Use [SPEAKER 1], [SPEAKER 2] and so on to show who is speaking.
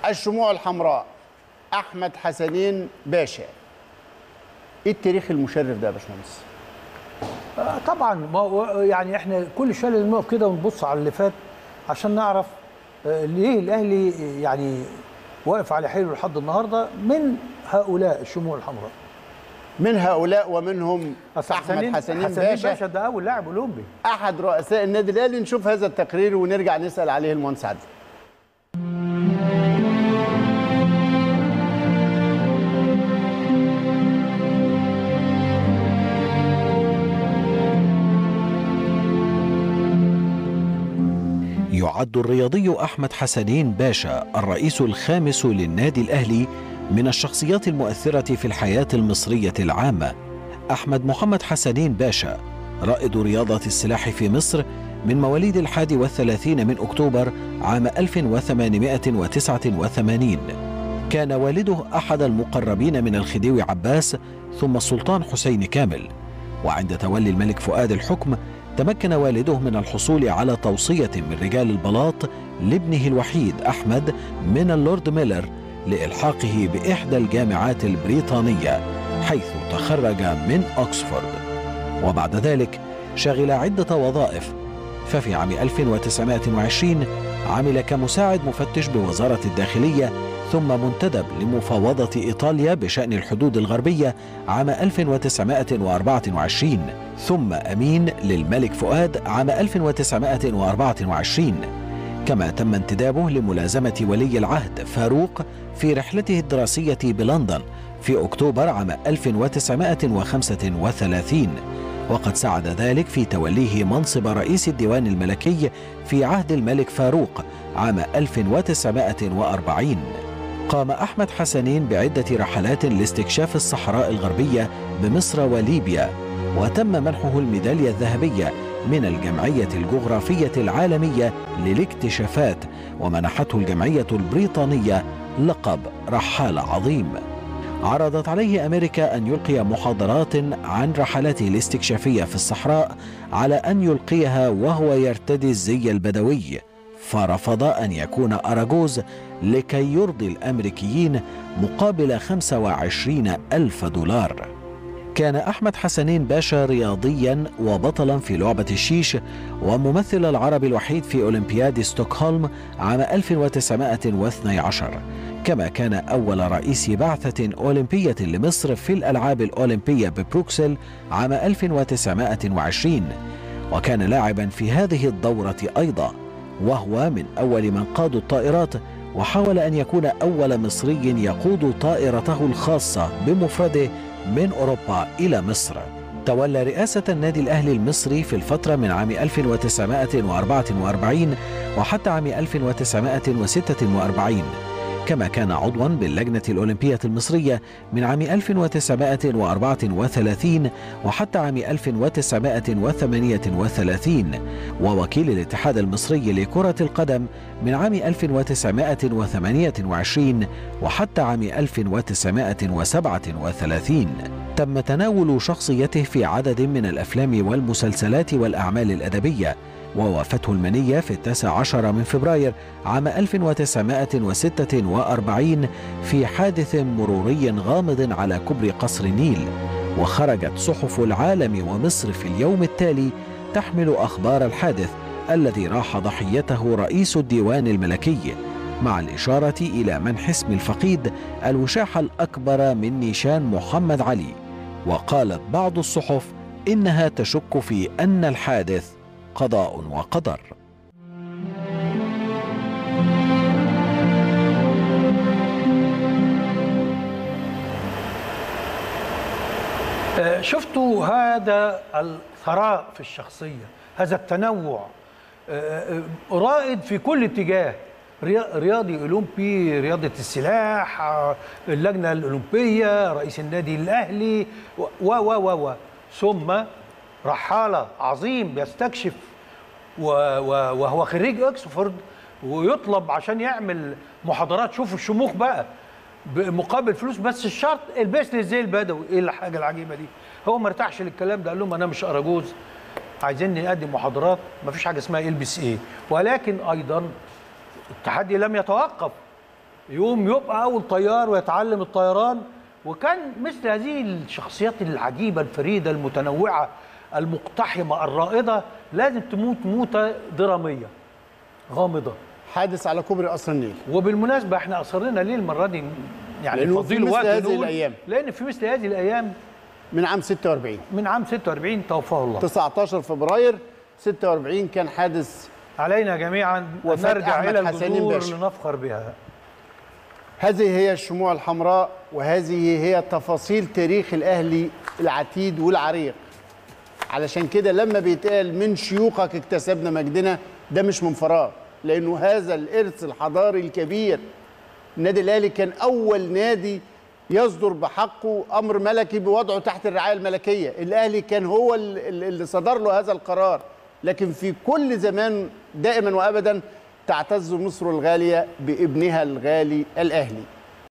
[SPEAKER 1] الشموع الحمراء احمد حسنين باشا ايه التاريخ المشرف ده يا باشمهندس
[SPEAKER 2] آه، طبعا ما هو- يعني احنا كل شويه لازم نقف كده ونبص على اللي فات عشان نعرف آه، ليه الاهلي يعني واقف على حيله لحد النهارده من هؤلاء الشموع الحمراء
[SPEAKER 1] من هؤلاء ومنهم
[SPEAKER 2] أصل
[SPEAKER 1] احمد حسنين
[SPEAKER 2] حسنين
[SPEAKER 1] باشا
[SPEAKER 2] باشا ده اول لاعب اولمبي
[SPEAKER 1] احد رؤساء النادي الاهلي نشوف هذا التقرير ونرجع نسال عليه المهندس عادل
[SPEAKER 3] يعد الرياضي أحمد حسنين باشا الرئيس الخامس للنادي الأهلي من الشخصيات المؤثرة في الحياة المصرية العامة أحمد محمد حسنين باشا رائد رياضة السلاح في مصر من مواليد الحادي والثلاثين من أكتوبر عام 1889 كان والده أحد المقربين من الخديوي عباس ثم السلطان حسين كامل وعند تولي الملك فؤاد الحكم تمكن والده من الحصول على توصية من رجال البلاط لابنه الوحيد أحمد من اللورد ميلر لإلحاقه بإحدى الجامعات البريطانية حيث تخرج من أكسفورد وبعد ذلك شغل عدة وظائف ففي عام 1920 عمل كمساعد مفتش بوزارة الداخلية ثم منتدب لمفاوضة إيطاليا بشأن الحدود الغربية عام 1924 ثم أمين للملك فؤاد عام 1924 كما تم انتدابه لملازمة ولي العهد فاروق في رحلته الدراسية بلندن في أكتوبر عام 1935 وقد ساعد ذلك في توليه منصب رئيس الديوان الملكي في عهد الملك فاروق عام 1940 قام أحمد حسنين بعدة رحلات لاستكشاف الصحراء الغربية بمصر وليبيا وتم منحه الميدالية الذهبية من الجمعية الجغرافية العالمية للاكتشافات ومنحته الجمعية البريطانية لقب رحال عظيم عرضت عليه أمريكا أن يلقي محاضرات عن رحلاته الاستكشافية في الصحراء على أن يلقيها وهو يرتدي الزي البدوي فرفض أن يكون أراجوز لكي يرضي الأمريكيين مقابل 25 ألف دولار كان أحمد حسنين باشا رياضيا وبطلا في لعبة الشيش وممثل العرب الوحيد في أولمبياد ستوكهولم عام 1912 كما كان أول رئيس بعثة أولمبية لمصر في الألعاب الأولمبية ببروكسل عام 1920 وكان لاعبا في هذه الدورة أيضا وهو من أول من قادوا الطائرات وحاول أن يكون أول مصري يقود طائرته الخاصة بمفرده من أوروبا إلى مصر تولى رئاسة النادي الأهلي المصري في الفترة من عام 1944 وحتى عام 1946 كما كان عضوا باللجنة الأولمبية المصرية من عام 1934 وحتى عام 1938 ووكيل الاتحاد المصري لكرة القدم من عام 1928 وحتى عام 1937 تم تناول شخصيته في عدد من الأفلام والمسلسلات والأعمال الأدبية ووافته المنية في التاسع عشر من فبراير عام 1946 في حادث مروري غامض على كبر قصر النيل وخرجت صحف العالم ومصر في اليوم التالي تحمل أخبار الحادث الذي راح ضحيته رئيس الديوان الملكي مع الإشارة إلى منح اسم الفقيد الوشاح الأكبر من نيشان محمد علي وقالت بعض الصحف إنها تشك في أن الحادث قضاء وقدر
[SPEAKER 2] آه، شفتوا هذا الثراء في الشخصية هذا التنوع آه، آه، رائد في كل اتجاه ريا- رياضي أولمبي رياضة السلاح آه، اللجنة الأولمبية رئيس النادي الأهلي و و و و ثم رحالة عظيم بيستكشف و و وهو خريج اكسفورد ويطلب عشان يعمل محاضرات شوفوا الشموخ بقى بمقابل فلوس بس الشرط البس لي زي البدوي ايه الحاجه العجيبه دي هو ما ارتاحش للكلام ده قال لهم انا مش اراجوز عايزيني اقدم محاضرات ما فيش حاجه اسمها البس ايه ولكن ايضا التحدي لم يتوقف يقوم يبقى اول طيار ويتعلم الطيران وكان مثل هذه الشخصيات العجيبه الفريده المتنوعه المقتحمه الرائده لازم تموت موته دراميه غامضه
[SPEAKER 1] حادث على كوبري قصر النيل
[SPEAKER 2] وبالمناسبه احنا اصرينا ليه المره دي يعني
[SPEAKER 1] لأنه في
[SPEAKER 2] فضيله
[SPEAKER 1] مثل
[SPEAKER 2] وقت
[SPEAKER 1] هذه
[SPEAKER 2] نقول
[SPEAKER 1] الأيام.
[SPEAKER 2] لان في مثل هذه الايام
[SPEAKER 1] من عام 46
[SPEAKER 2] من عام 46 توفاه الله
[SPEAKER 1] 19 فبراير 46 كان حادث
[SPEAKER 2] علينا جميعا ان
[SPEAKER 1] وفاة
[SPEAKER 2] نرجع
[SPEAKER 1] أحمد
[SPEAKER 2] الى
[SPEAKER 1] حسنين
[SPEAKER 2] الجذور
[SPEAKER 1] باشا.
[SPEAKER 2] لنفخر بها
[SPEAKER 1] هذه هي الشموع الحمراء وهذه هي تفاصيل تاريخ الأهلي العتيد والعريق علشان كده لما بيتقال من شيوخك اكتسبنا مجدنا ده مش من فراغ لأنه هذا الإرث الحضاري الكبير النادي الأهلي كان أول نادي يصدر بحقه أمر ملكي بوضعه تحت الرعاية الملكية الأهلي كان هو ال- ال- اللي صدر له هذا القرار لكن في كل زمان دائما وأبدا تعتز مصر الغالية بابنها الغالي الأهلي